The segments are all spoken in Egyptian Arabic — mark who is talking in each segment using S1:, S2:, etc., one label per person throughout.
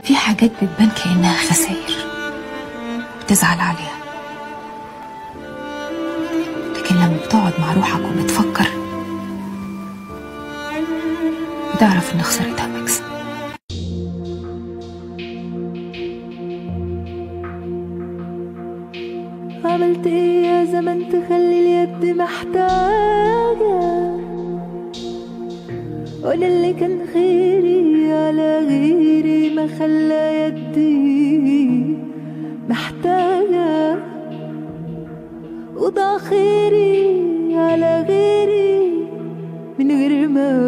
S1: في حاجات بتبان كأنها خسائر بتزعل عليها لكن لما بتقعد مع روحك وبتفكر بتعرف إن خسارتها مكسب
S2: عملت ايه يا زمن تخلي اليد محتاجة وانا اللي كان خيري على غيري ما خلى يدي محتاجة وضع خيري على غيري من غير ما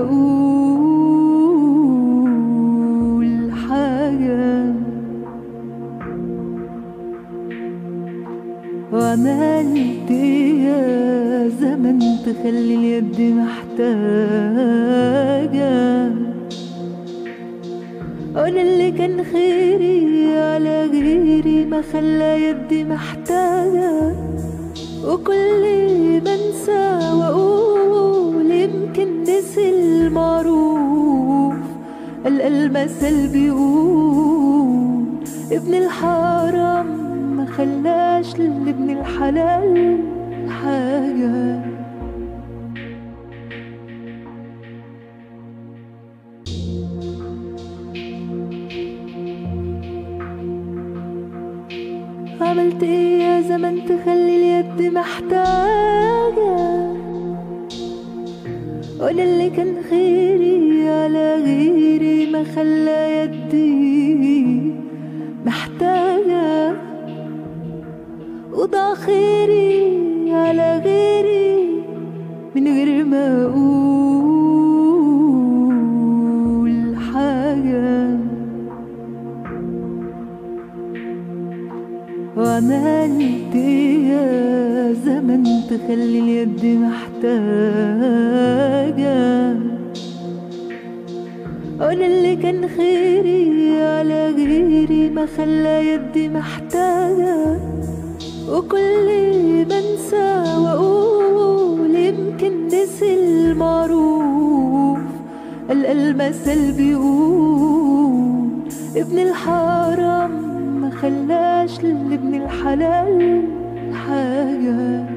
S2: اقول حاجه وعملت ايه يا زمن تخلي اليد محتاجة وانا اللي كان خيري على غيري ما خلى يدي محتاجة وكل ما انسى واقول يمكن نسي المعروف القى المثل بيقول ابن الحرام ما خلاش لابن الحلال حاجة عملت ايه يا زمن تخلي اليد محتاجة وانا اللي كان خيري على غيري ما خلى يدي محتاجة وضع خيري على غيري من غير ما اقول حاجه وعملت ايه يا زمن تخلي اليد محتاجة وانا اللي كان خيري على غيري ما خلى يدي محتاجة وكل ما انسى واقول يمكن نسي المعروف القى المثل بيقول ابن الحرام ما خلاش لابن الحلال حاجه